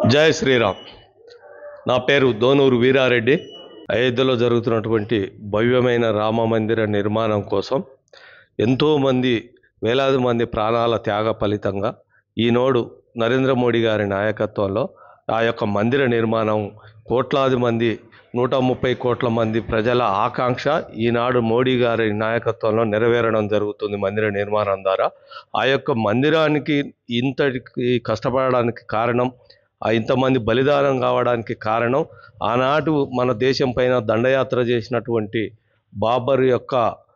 జై శ్రీరామ్ నా పేరు దోనూరు వీరారెడ్డి అయోధ్యలో జరుగుతున్నటువంటి భవ్యమైన రామ మందిర నిర్మాణం కోసం ఎంతోమంది వేలాది మంది ప్రాణాల త్యాగ ఫలితంగా ఈనాడు నరేంద్ర మోడీ గారి నాయకత్వంలో ఆ యొక్క మందిర నిర్మాణం కోట్లాది మంది నూట ముప్పై కోట్ల మంది ప్రజల ఆకాంక్ష ఈనాడు మోడీ గారి నాయకత్వంలో నెరవేరడం జరుగుతుంది మందిర నిర్మాణం ద్వారా ఆ యొక్క మందిరానికి ఇంతటికి కష్టపడడానికి కారణం ఆ ఇంతమంది బలిదానం కావడానికి కారణం ఆనాడు మన దేశం పైన దండయాత్ర చేసినటువంటి బాబర్ యొక్క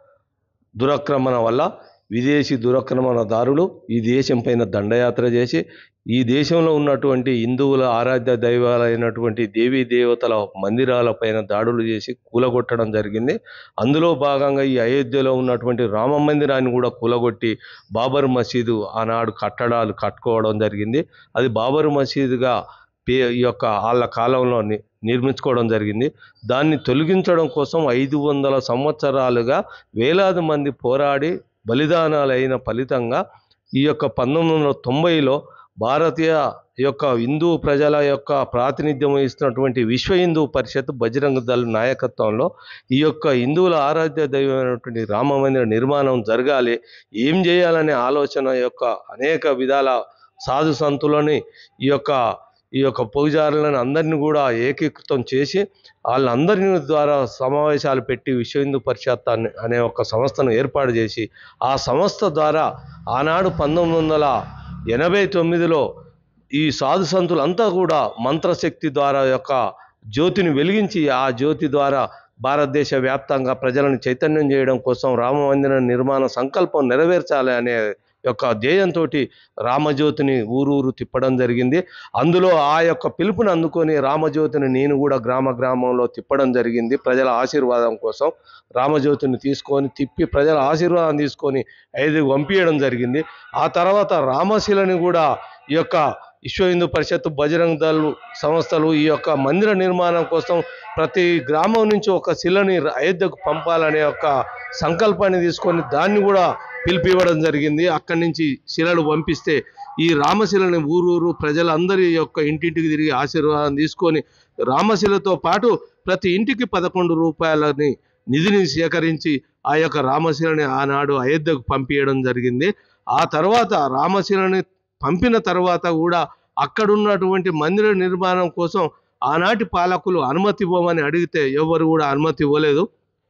దురక్రమణ వల్ల విదేశీ దురక్రమణదారులు ఈ దేశం పైన దండయాత్ర చేసి ఈ దేశంలో ఉన్నటువంటి హిందువుల ఆరాధ్య దైవాలైనటువంటి దేవీ దేవతల మందిరాల పైన దాడులు చేసి కూలగొట్టడం జరిగింది అందులో భాగంగా ఈ అయోధ్యలో ఉన్నటువంటి రామ మందిరాన్ని కూడా కూలగొట్టి బాబర్ మసీదు ఆనాడు కట్టడాలు కట్టుకోవడం జరిగింది అది బాబర్ మసీదుగా పే ఈ యొక్క వాళ్ళ కాలంలో ని- నిర్మించుకోవడం జరిగింది దాన్ని తొలగించడం కోసం ఐదు వందల సంవత్సరాలుగా వేలాది మంది పోరాడి బలిదానాలైన ఫలితంగా ఈ యొక్క పంతొమ్మిది వందల తొంభైలో భారతీయ యొక్క హిందూ ప్రజల యొక్క ప్రాతినిధ్యం వహిస్తున్నటువంటి విశ్వ హిందూ పరిషత్ బజరంగ దళ నాయకత్వంలో ఈ యొక్క హిందువుల ఆరాధ్య దైవమైనటువంటి రామ మందిర నిర్మాణం జరగాలి ఏం చేయాలనే ఆలోచన యొక్క అనేక విధాల సాధు సంతులని ఈ యొక్క ఈ యొక్క పూజారులను అందరినీ కూడా ఏకీకృతం చేసి వాళ్ళందరినీ ద్వారా సమావేశాలు పెట్టి విశ్వ హిందూ పరిషత్ అనే- అనే ఒక సంస్థను ఏర్పాటు చేసి ఆ సంస్థ ద్వారా ఆనాడు పంతొమ్మిది వందల ఎనభై తొమ్మిదిలో ఈ సాధు సంతులంతా కూడా మంత్రశక్తి ద్వారా యొక్క జ్యోతిని వెలిగించి ఆ జ్యోతి ద్వారా భారతదేశ వ్యాప్తంగా ప్రజలను చైతన్యం చేయడం కోసం రామ మందిర నిర్మాణ సంకల్పం నెరవేర్చాలి అనే యొక్క ధ్యేయంతో రామజ్యోతిని ఊరూరు తిప్పడం జరిగింది అందులో ఆ యొక్క పిలుపుని అందుకొని రామజ్యోతిని నేను కూడా గ్రామ గ్రామంలో తిప్పడం జరిగింది ప్రజల ఆశీర్వాదం కోసం రామజ్యోతిని తీసుకొని తిప్పి ప్రజల ఆశీర్వాదం తీసుకొని ఐదుకు పంపించడం జరిగింది ఆ తర్వాత రామశిలని కూడా ఈ యొక్క విశ్వ హిందూ పరిషత్ బజరంగ్ దళ్ సంస్థలు ఈ యొక్క మందిర నిర్మాణం కోసం ప్రతి గ్రామం నుంచి ఒక శిలని అయోధ్యకు పంపాలనే ఒక సంకల్పాన్ని తీసుకొని దాన్ని కూడా పిలిపివ్వడం జరిగింది అక్కడి నుంచి శిలలు పంపిస్తే ఈ రామశిలని ఊరూరు ప్రజలందరి యొక్క ఇంటింటికి తిరిగి ఆశీర్వాదం తీసుకొని రామశిలతో పాటు ప్రతి ఇంటికి పదకొండు రూపాయలని నిధిని సేకరించి ఆ యొక్క రామశిలని ఆనాడు అయోధ్యకు పంపించడం జరిగింది ఆ తర్వాత రామశిలని పంపిన తర్వాత కూడా అక్కడున్నటువంటి మందిర నిర్మాణం కోసం ఆనాటి పాలకులు అనుమతి ఇవ్వమని అడిగితే ఎవరు కూడా అనుమతి ఇవ్వలేదు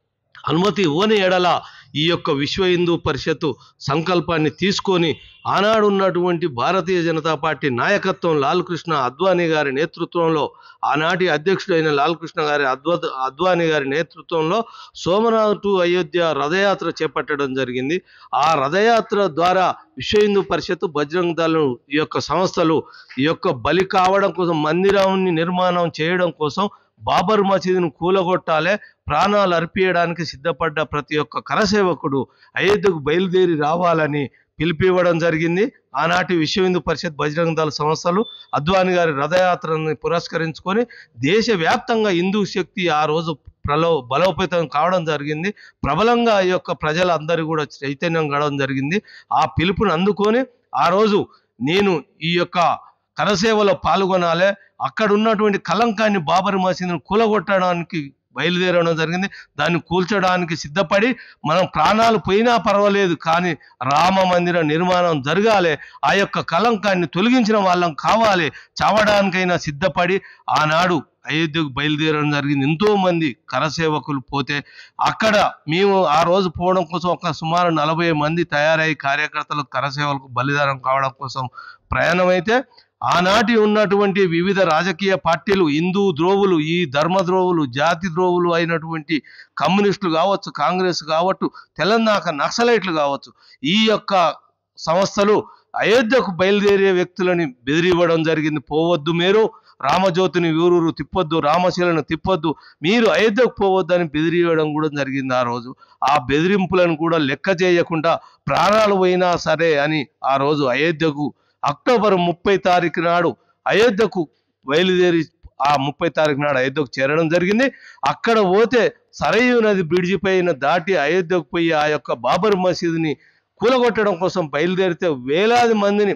అనుమతి ఇవ్వని ఎడల ఈ యొక్క విశ్వ హిందూ పరిషత్తు సంకల్పాన్ని తీసుకొని ఆనాడు ఉన్నటువంటి భారతీయ జనతా పార్టీ నాయకత్వం లాల్ కృష్ణ అద్వానీ గారి నేతృత్వంలో ఆనాటి అధ్యక్షుడైన లాల్ కృష్ణ గారి అద్వ అద్వానీ గారి నేతృత్వంలో సోమనాథ్ టు అయోధ్య రథయాత్ర చేపట్టడం జరిగింది ఆ రథయాత్ర ద్వారా విశ్వ హిందూ పరిషత్ బజరంగ్ దళం ఈ యొక్క సంస్థలు ఈ యొక్క బలి కావడం కోసం మందిరాన్ని నిర్మాణం చేయడం కోసం బాబర్ మసీదును కూలగొట్టాలే ప్రాణాలు అర్పించడానికి సిద్ధపడ్డ ప్రతి ఒక్క కరసేవకుడు అయోధ్యకు బయలుదేరి రావాలని పిలిపివ్వడం జరిగింది ఆనాటి విశ్వ హిందూ పరిషత్ బజరంగ దళ సంస్థలు అద్వాని గారి రథయాత్రని పురస్కరించుకొని దేశవ్యాప్తంగా హిందూ శక్తి ఆ రోజు ప్రలో బలోపేతం కావడం జరిగింది ప్రబలంగా ఈ యొక్క ప్రజలందరూ కూడా చైతన్యం కావడం జరిగింది ఆ పిలుపుని అందుకొని ఆ రోజు నేను ఈ యొక్క కరసేవలో పాల్గొనాలి అక్కడ ఉన్నటువంటి కలంకాన్ని బాబర్ మసీదును కూలగొట్టడానికి బయలుదేరడం జరిగింది దాన్ని కూల్చడానికి సిద్ధపడి మనం ప్రాణాలు పోయినా పర్వాలేదు కానీ రామ మందిర నిర్మాణం జరగాలి ఆ యొక్క కలంకాన్ని తొలగించిన వాళ్ళం కావాలి చావడానికైనా సిద్ధపడి ఆనాడు అయోధ్యకు బయలుదేరడం జరిగింది ఎంతో మంది కరసేవకులు పోతే అక్కడ మేము ఆ రోజు పోవడం కోసం ఒక సుమారు నలభై మంది తయారై కార్యకర్తలు కరసేవలకు బలిదానం కావడం కోసం ప్రయాణం అయితే ఆనాటి ఉన్నటువంటి వివిధ రాజకీయ పార్టీలు హిందూ ద్రోవులు ఈ ధర్మ ద్రోవులు జాతి ద్రోవులు అయినటువంటి కమ్యూనిస్టులు కావచ్చు కాంగ్రెస్ కావచ్చు తెలంగాణ నక్సలైట్లు కావచ్చు ఈ యొక్క సంస్థలు అయోధ్యకు బయలుదేరే వ్యక్తులని బెదిరివ్వడం జరిగింది పోవద్దు మీరు రామజ్యోతిని ఊరూరు తిప్పొద్దు రామశిలను తిప్పొద్దు మీరు అయోధ్యకు పోవద్దని బెదిరివ్వడం కూడా జరిగింది ఆ రోజు ఆ బెదిరింపులను కూడా లెక్క చేయకుండా ప్రాణాలు పోయినా సరే అని ఆ రోజు అయోధ్యకు అక్టోబర్ ముప్పై తారీఖు నాడు అయోధ్యకు బయలుదేరి ఆ ముప్పై తారీఖు నాడు అయోధ్యకు చేరడం జరిగింది అక్కడ పోతే సరయూ నది బ్రిడ్జి పైన దాటి అయోధ్యకు పోయి ఆ యొక్క బాబర్ మసీదుని కూలగొట్టడం కోసం బయలుదేరితే వేలాది మందిని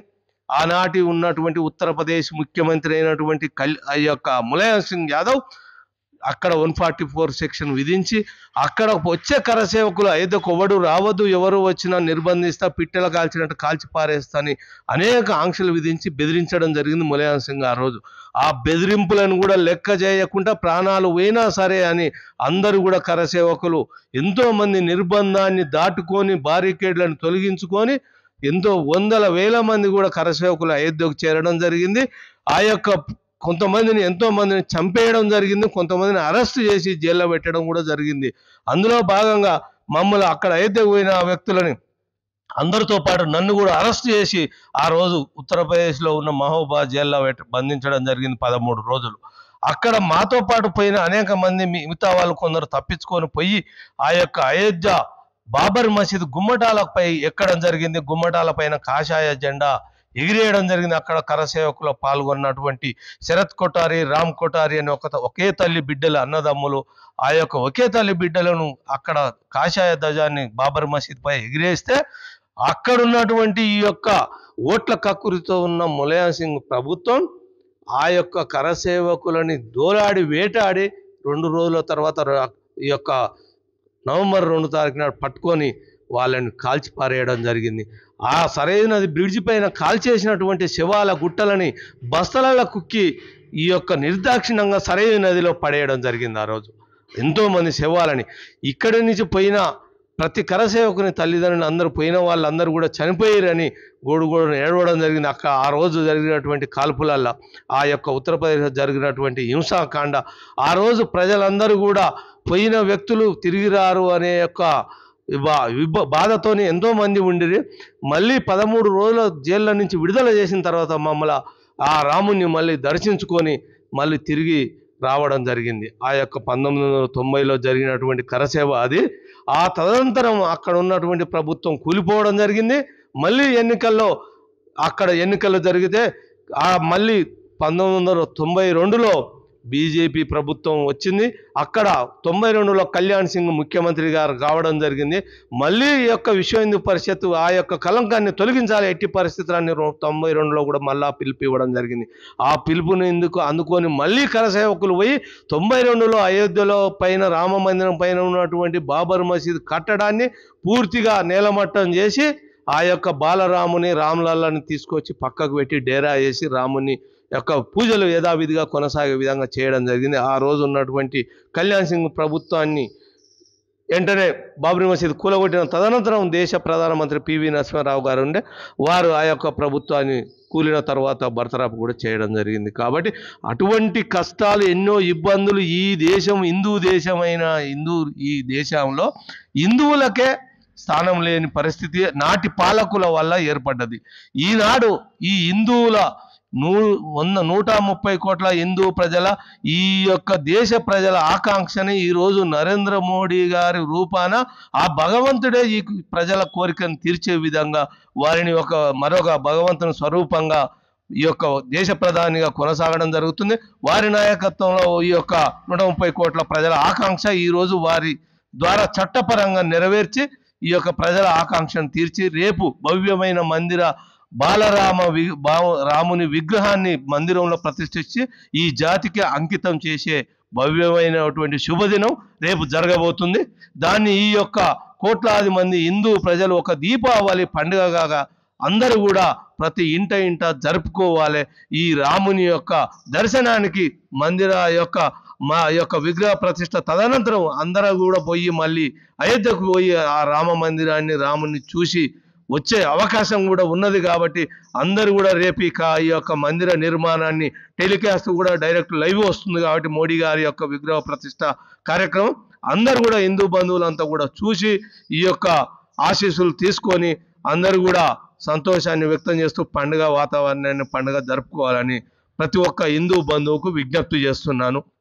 ఆనాటి ఉన్నటువంటి ఉత్తరప్రదేశ్ ముఖ్యమంత్రి అయినటువంటి కల్ ఆ యొక్క ములాయం సింగ్ యాదవ్ అక్కడ వన్ ఫార్టీ ఫోర్ సెక్షన్ విధించి అక్కడ వచ్చే కరసేవకులు అయోధ్యకు ఎవడు రావద్దు ఎవరు వచ్చినా నిర్బంధిస్తా పిట్టెల కాల్చినట్టు కాల్చి పారేస్తా అని అనేక ఆంక్షలు విధించి బెదిరించడం జరిగింది ములాయం సింగ్ ఆ రోజు ఆ బెదిరింపులను కూడా లెక్క చేయకుండా ప్రాణాలు పోయినా సరే అని అందరూ కూడా కరసేవకులు ఎంతో మంది నిర్బంధాన్ని దాటుకొని బారికేడ్లను తొలగించుకొని ఎంతో వందల వేల మంది కూడా కరసేవకులు అయోధ్యకు చేరడం జరిగింది ఆ యొక్క కొంతమందిని ఎంతో మందిని చంపేయడం జరిగింది కొంతమందిని అరెస్ట్ చేసి జైల్లో పెట్టడం కూడా జరిగింది అందులో భాగంగా మమ్మల్ని అక్కడ అయోధ్యకు పోయిన వ్యక్తులని అందరితో పాటు నన్ను కూడా అరెస్ట్ చేసి ఆ రోజు ఉత్తరప్రదేశ్లో ఉన్న మహోబా జైల్లో పెట్టి బంధించడం జరిగింది పదమూడు రోజులు అక్కడ మాతో పాటు పోయిన అనేక మంది మిగతా వాళ్ళు కొందరు తప్పించుకొని పోయి ఆ యొక్క అయోధ్య బాబర్ మసీద్ గుమ్మటాలపై ఎక్కడం జరిగింది గుమ్మటాల పైన కాషాయ జెండా ఎగిరేయడం జరిగింది అక్కడ కరసేవకులో పాల్గొన్నటువంటి శరత్ కొటారి రామ్ కొటారి అని ఒక ఒకే తల్లి బిడ్డల అన్నదమ్ములు ఆ యొక్క ఒకే తల్లి బిడ్డలను అక్కడ కాషాయ ధ్వజాన్ని బాబర్ మసీద్ పై ఎగిరేస్తే అక్కడ ఉన్నటువంటి ఈ యొక్క ఓట్ల కక్కురితో ఉన్న ములాయం సింగ్ ప్రభుత్వం ఆ యొక్క కరసేవకులని దోలాడి వేటాడి రెండు రోజుల తర్వాత ర- ఈ యొక్క నవంబర్ రెండు తారీఖు నాడు పట్టుకొని వాళ్ళని కాల్చి పారేయడం జరిగింది ఆ సరైనది బ్రిడ్జి పైన కాల్చేసినటువంటి శవాల గుట్టలని బస్తలలో కుక్కి ఈ యొక్క నిర్దాక్షిణ్యంగా సరైన నదిలో పడేయడం జరిగింది ఆ రోజు ఎంతోమంది శవాలని ఇక్కడి నుంచి పోయిన ప్రతి కరసేవకుని తల్లిదండ్రులు అందరూ పోయిన వాళ్ళందరూ కూడా చనిపోయారని గోడు గోడు ఏడవడం జరిగింది అక్కడ ఆ రోజు జరిగినటువంటి కాల్పులల్లో ఆ యొక్క ఉత్తరప్రదేశ్ జరిగినటువంటి హింసాకాండ ఆ రోజు ప్రజలందరూ కూడా పోయిన వ్యక్తులు తిరిగి రారు అనే యొక్క బా- విబ బాధతోని ఎంతో మంది ఉండిరి మళ్ళీ పదమూడు రోజుల జైళ్ళ నుంచి విడుదల చేసిన తర్వాత మమ్మల్ని ఆ రాముణ్ణి మళ్ళీ దర్శించుకొని మళ్ళీ తిరిగి రావడం జరిగింది ఆ యొక్క పంతొమ్మిది వందల తొంభైలో జరిగినటువంటి కరసేవ అది ఆ తదనంతరం అక్కడ ఉన్నటువంటి ప్రభుత్వం కూలిపోవడం జరిగింది మళ్ళీ ఎన్నికల్లో అక్కడ ఎన్నికలు జరిగితే ఆ మళ్ళీ పంతొమ్మిది వందల తొంభై రెండులో బీజేపీ ప్రభుత్వం వచ్చింది అక్కడ తొంభై రెండులో కళ్యాణ్ సింగ్ ముఖ్యమంత్రి గారు కావడం జరిగింది మళ్ళీ ఈ యొక్క విశ్వ హిందూ పరిషత్ ఆ యొక్క కలంకాన్ని తొలగించాలి ఎట్టి పరిస్థితులన్నీ రో- తొంభై రెండులో కూడా మళ్ళా పిలుపు ఇవ్వడం జరిగింది ఆ పిలుపుని ఎందుకు అందుకొని మళ్ళీ కరసేవకులు పోయి తొంభై రెండులో అయోధ్యలో పైన రామ మందిరం పైన ఉన్నటువంటి బాబర్ మసీద్ కట్టడాన్ని పూర్తిగా నేలమట్టం చేసి ఆ యొక్క బాలరాముని రామ్లల్లని తీసుకొచ్చి పక్కకు పెట్టి డేరా వేసి రాముని యొక్క పూజలు యథావిధిగా కొనసాగే విధంగా చేయడం జరిగింది ఆ రోజు ఉన్నటువంటి కళ్యాణ్ సింగ్ ప్రభుత్వాన్ని వెంటనే బాబ్రీ మసీద్ కూలగొట్టిన తదనంతరం దేశ ప్రధానమంత్రి పివి నరసింహారావు గారు ఉండే వారు ఆ యొక్క ప్రభుత్వాన్ని కూలిన తర్వాత బర్తరఫ్ కూడా చేయడం జరిగింది కాబట్టి అటువంటి కష్టాలు ఎన్నో ఇబ్బందులు ఈ దేశం హిందూ దేశమైన హిందూ ఈ దేశంలో హిందువులకే స్థానం లేని పరిస్థితి నాటి పాలకుల వల్ల ఏర్పడ్డది ఈనాడు ఈ హిందువుల నూ వంద నూట ముప్పై కోట్ల హిందూ ప్రజల ఈ యొక్క దేశ ప్రజల ఆకాంక్షని ఈరోజు నరేంద్ర మోడీ గారి రూపాన ఆ భగవంతుడే ఈ ప్రజల కోరికను తీర్చే విధంగా వారిని ఒక మరొక భగవంతుని స్వరూపంగా ఈ యొక్క దేశ ప్రధానిగా కొనసాగడం జరుగుతుంది వారి నాయకత్వంలో ఈ యొక్క నూట ముప్పై కోట్ల ప్రజల ఆకాంక్ష ఈరోజు వారి ద్వారా చట్టపరంగా నెరవేర్చి ఈ యొక్క ప్రజల ఆకాంక్షను తీర్చి రేపు భవ్యమైన మందిర బాలరామ వి బా- రాముని విగ్రహాన్ని మందిరంలో ప్రతిష్ఠించి ఈ జాతికి అంకితం చేసే భవ్యమైనటువంటి శుభదినం రేపు జరగబోతుంది దాన్ని ఈ యొక్క కోట్లాది మంది హిందూ ప్రజలు ఒక దీపావళి పండుగగా అందరూ కూడా ప్రతి ఇంట ఇంట జరుపుకోవాలి ఈ రాముని యొక్క దర్శనానికి మందిర యొక్క మా యొక్క విగ్రహ ప్రతిష్ట తదనంతరం అందరూ కూడా పోయి మళ్ళీ అయోధ్యకు పోయి ఆ రామ మందిరాన్ని రాముని చూసి వచ్చే అవకాశం కూడా ఉన్నది కాబట్టి అందరూ కూడా రేపు ఇక ఈ యొక్క మందిర నిర్మాణాన్ని టెలికాస్ట్ కూడా డైరెక్ట్ లైవ్ వస్తుంది కాబట్టి మోడీ గారి యొక్క విగ్రహ ప్రతిష్ట కార్యక్రమం అందరూ కూడా హిందూ బంధువులంతా కూడా చూసి ఈ యొక్క ఆశీస్సులు తీసుకొని అందరూ కూడా సంతోషాన్ని వ్యక్తం చేస్తూ పండుగ వాతావరణాన్ని పండుగ జరుపుకోవాలని ప్రతి ఒక్క హిందూ బంధువుకు విజ్ఞప్తి చేస్తున్నాను